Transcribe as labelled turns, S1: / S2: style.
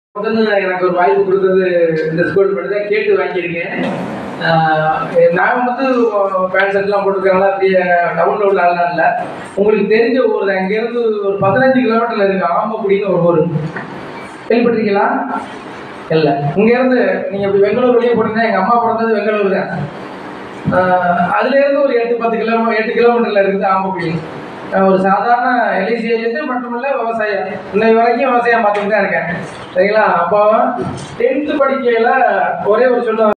S1: முதல்ல எனக்கு ஒரு வாய்ப்பு கொடுத்தது இந்த ஸ்கூல் படி தான் கேட்டு வாங்கியிருக்கேன் ஆஹ் நான் வந்து பேண்ட் ஷர்ட்லாம் போட்டுருக்கனால அப்படியே டவுனில் உள்ள ஆள்லாம் இல்லை உங்களுக்கு தெரிஞ்ச ஊர் தான் இங்கேருந்து ஒரு பதினஞ்சு கிலோமீட்டரில் இருக்கு ஆம்பக்குடின்னு ஒரு ஊர் கேள்விப்பட்டிருக்கீங்களா இல்லை இங்கேருந்து நீங்கள் இப்படி பெங்களூர் வெளியே போனீங்கன்னா எங்கள் அம்மா பிறந்தது பெங்களூர் தான் ஆஹ் அதுலேருந்து ஒரு எட்டு பத்து கிலோ எட்டு கிலோமீட்டரில் இருக்குது ஆம்பக்குடி நான் ஒரு சாதாரண எல்ஐசி ஏஜென்ட் மட்டுமில்ல விவசாயம் இன்னை வரைக்கும் விவசாயம் பார்த்துட்டு தான் இருக்கேன் சரிங்களா அப்போ டென்த்து படிக்கையில் ஒரே ஒரு சொல்ல